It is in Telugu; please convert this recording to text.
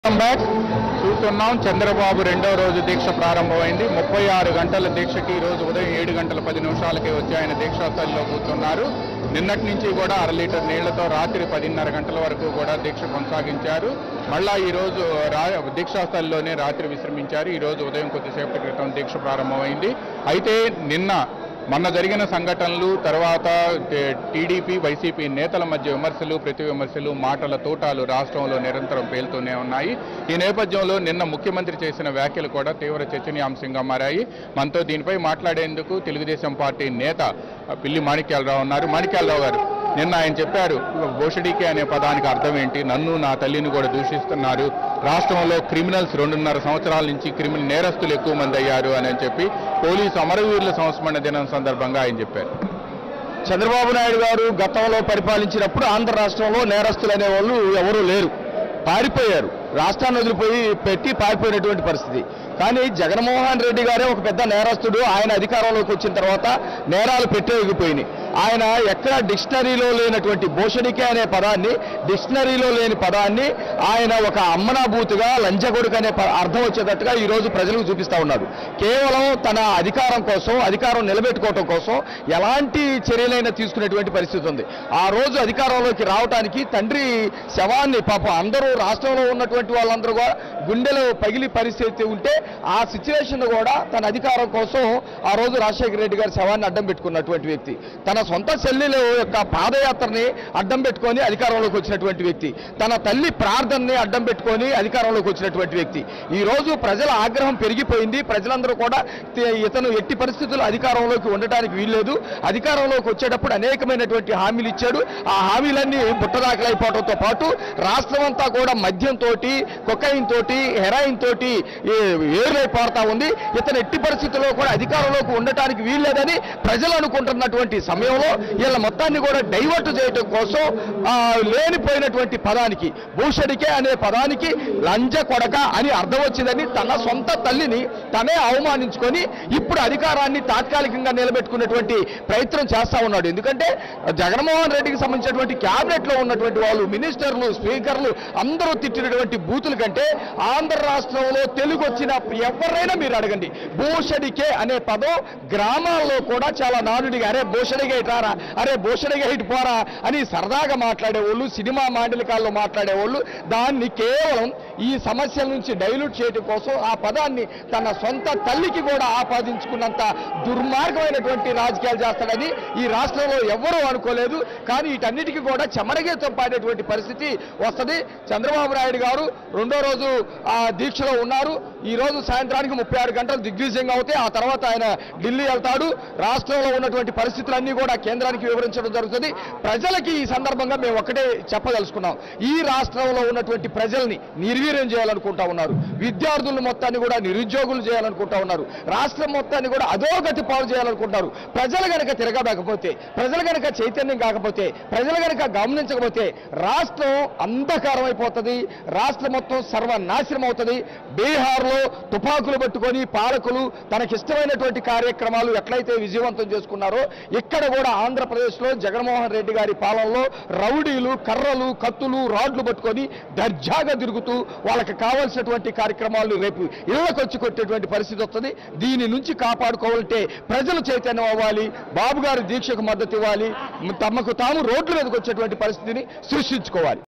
వెల్కమ్ బ్యాక్ చూస్తున్నాం చంద్రబాబు రెండో రోజు దీక్ష ప్రారంభమైంది ముప్పై ఆరు గంటల దీక్షకి ఈ రోజు ఉదయం ఏడు గంటల పది నిమిషాలకి వచ్చి ఆయన దీక్షాస్థలిలో కూర్చున్నారు నిన్నటి నుంచి కూడా అర లీటర్ నీళ్లతో రాత్రి పదిన్నర గంటల వరకు కూడా దీక్ష కొనసాగించారు మళ్ళా ఈ రోజు రా దీక్షాస్థలిలోనే రాత్రి విశ్రమించారు ఈ రోజు ఉదయం కొద్దిసేపటి క్రితం దీక్ష ప్రారంభమైంది అయితే నిన్న మొన్న జరిగిన సంఘటనలు తర్వాత టే- టీడీపీ వైసీపీ నేతల మధ్య విమర్శలు ప్రతి విమర్శలు మాటల తోటాలు రాష్ట్రంలో నిరంతరం పేలుతూనే ఉన్నాయి ఈ నేపథ్యంలో నిన్న ముఖ్యమంత్రి చేసిన వ్యాఖ్యలు కూడా తీవ్ర చర్చనీయాంశంగా మారాయి మనతో దీనిపై మాట్లాడేందుకు తెలుగుదేశం పార్టీ నేత ఆ, పిల్లి మాణిక్యాలరావు ఉన్నారు మాణిక్యాలరావు గారు నిన్న ఆయన చెప్పారు భోషడికే అనే పదానికి అర్థం ఏంటి నన్ను నా తల్లిని కూడా దూషిస్తున్నారు రాష్ట్రంలో క్రిమినల్స్ రెండున్నర సంవత్సరాల నుంచి క్రిమినల్ నేరస్తులు ఎక్కువ మంది అయ్యారు అని చెప్పి పోలీసు అమరవీరుల సంస్మరణ దినం సందర్భంగా ఆయన చెప్పారు చంద్రబాబు నాయుడు గారు గతంలో పరిపాలించినప్పుడు ఆంధ్ర రాష్ట్రంలో నేరస్తులు అనేవాళ్ళు ఎవరూ లేరు పారిపోయారు రాష్ట్రాన్ని వదిలిపోయి పెట్టి పారిపోయినటువంటి పరిస్థితి కానీ జగన్మోహన్ రెడ్డి గారే ఒక పెద్ద నేరస్తుడు ఆయన అధికారంలోకి వచ్చిన తర్వాత నేరాలు పెట్టేగిపోయినాయి ఆయన ఎక్కడ డిక్షనరీలో లేనటువంటి భూషణికే అనే పదాన్ని డిక్షనరీలో లేని పదాన్ని ఆయన ఒక అమ్మనాభూతిగా లంచగొడుకు అనే ప- అర్థం వచ్చేటట్టుగా ఈ రోజు ప్రజలకు చూపిస్తా ఉన్నారు కేవలం తన అధికారం కోసం అధికారం నిలబెట్టుకోవటం కోసం ఎలాంటి చర్యలైనా తీసుకునేటువంటి పరిస్థితి ఉంది ఆ రోజు అధికారంలోకి రావడానికి తండ్రి శవాన్ని పాపం అందరూ రాష్ట్రంలో ఉన్నటువంటి వాళ్ళందరూ కూడా గుండెలో పగిలి పరిస్థితి ఉంటే ఆ సిచ్యువేషన్ కూడా తన అధికారం కోసం ఆ రోజు రాజశేఖర రెడ్డి గారి శవాన్ని అడ్డం పెట్టుకున్నటువంటి వ్యక్తి తన సొంత చెల్లెల యొక్క పాదయాత్రని అడ్డం పెట్టుకొని అధికారంలోకి వచ్చినటువంటి వ్యక్తి తన తల్లి ప్రార్థనని అడ్డం పెట్టుకొని అధికారంలోకి వచ్చినటువంటి వ్యక్తి ఈ రోజు ప్రజల ఆగ్రహం పెరిగిపోయింది ప్రజలందరూ కూడా తే- ఇతను ఎట్టి పరిస్థితుల్లో అధికారంలోకి ఉండటానికి వీల్లేదు అధికారంలోకి వచ్చేటప్పుడు అనేకమైనటువంటి హామీలు ఇచ్చాడు ఆ హామీలన్నీ బుట్టదాఖలైపోవడంతో పాటు రాష్ట్రం అంతా కూడా మద్యంతో కొకైన్ తోటి హెరాయిన్ తోటి ఏ, ఏరులైపోతా ఉంది ఇతను ఎట్టి పరిస్థితుల్లో కూడా అధికారంలోకి ఉండటానికి వీల్లేదని ప్రజలు అనుకుంటున్నటువంటి సమయంలో వీళ్ళ మొత్తాన్ని కూడా డైవర్ట్ చేయడం కోసం ఆ, లేనిపోయినటువంటి పదానికి భూషడికే అనే పదానికి లంజ కొడక అని అర్థం వచ్చిందని తన సొంత తల్లిని తనే అవమానించుకొని ఇప్పుడు అధికారాన్ని తాత్కాలికంగా నిలబెట్టుకునేటువంటి ప్రయత్నం చేస్తా ఉన్నాడు ఎందుకంటే జగన్మోహన్ రెడ్డికి సంబంధించినటువంటి క్యాబినెట్ లో ఉన్నటువంటి వాళ్ళు మినిస్టర్లు స్పీకర్లు అందరూ తిట్టినటువంటి బూతుల కంటే ఆంధ్ర రాష్ట్రంలో తెలుగు వచ్చిన ఎవరైనా మీరు అడగండి భూషడికే అనే పదం గ్రామాల్లో కూడా చాలా నానుడిగా అరే భూషడిగా ఇటు రారా అరే భూషడిగా ఇటు పోరా అని సరదాగా మాట్లాడేవాళ్ళు సినిమా మాండలికాల్లో మాట్లాడేవాళ్ళు దాన్ని కేవలం ఈ సమస్యల నుంచి డైల్యూట్ చేయడం కోసం ఆ పదాన్ని తన సొంత తల్లికి కూడా ఆపాదించుకున్నంత దుర్మార్గమైనటువంటి రాజకీయాలు చేస్తాడని ఈ రాష్ట్రంలో ఎవ్వరూ అనుకోలేదు కానీ వీటన్నిటికీ కూడా చెమరగీతం పాడేటువంటి పరిస్థితి వస్తుంది చంద్రబాబు నాయుడు గారు రెండో రోజు ఆ దీక్షలో ఉన్నారు ఈ రోజు సాయంత్రానికి ముప్పై ఆరు గంటలు దిగ్విజయంగా అవుతాయి ఆ తర్వాత ఆయన ఢిల్లీ వెళ్తాడు రాష్ట్రంలో ఉన్నటువంటి పరిస్థితులన్నీ కూడా కేంద్రానికి వివరించడం జరుగుతుంది ప్రజలకి ఈ సందర్భంగా మేము ఒకటే చెప్పదలుచుకున్నాం ఈ రాష్ట్రంలో ఉన్నటువంటి ప్రజల్ని నిర్వీర్యం చేయాలనుకుంటా ఉన్నారు విద్యార్థులను మొత్తాన్ని కూడా నిరుద్యోగులు చేయాలనుకుంటా ఉన్నారు రాష్ట్రం మొత్తాన్ని కూడా అధోగతి పాలు చేయాలనుకుంటారు ప్రజలు గనక తిరగబకపోతే ప్రజలు గనక చైతన్యం కాకపోతే ప్రజలు గనక గమనించకపోతే రాష్ట్రం అంధకారం అయిపోతుంది రాష్ట్రం మొత్తం సర్వనాశనం అవుతుంది బీహార్లో తుపాకులు పట్టుకొని పాలకులు తనకిష్టమైనటువంటి కార్యక్రమాలు ఎట్లయితే విజయవంతం చేసుకున్నారో ఇక్కడ కూడా ఆంధ్రప్రదేశ్లో జగన్మోహన్ రెడ్డి గారి పాలనలో రౌడీలు కర్రలు కత్తులు రాడ్లు పట్టుకొని దర్జాగా తిరుగుతూ వాళ్ళకి కావాల్సినటువంటి కార్యక్రమాలు రేపు ఇళ్లకు వచ్చి కొట్టేటువంటి పరిస్థితి వస్తుంది దీని నుంచి కాపాడుకోవాలంటే ప్రజలు చైతన్యం అవ్వాలి బాబు గారి దీక్షకు మద్దతు ఇవ్వాలి తమకు తాము రోడ్ల మీదకి వచ్చేటువంటి పరిస్థితిని సృష్టించుకోవాలి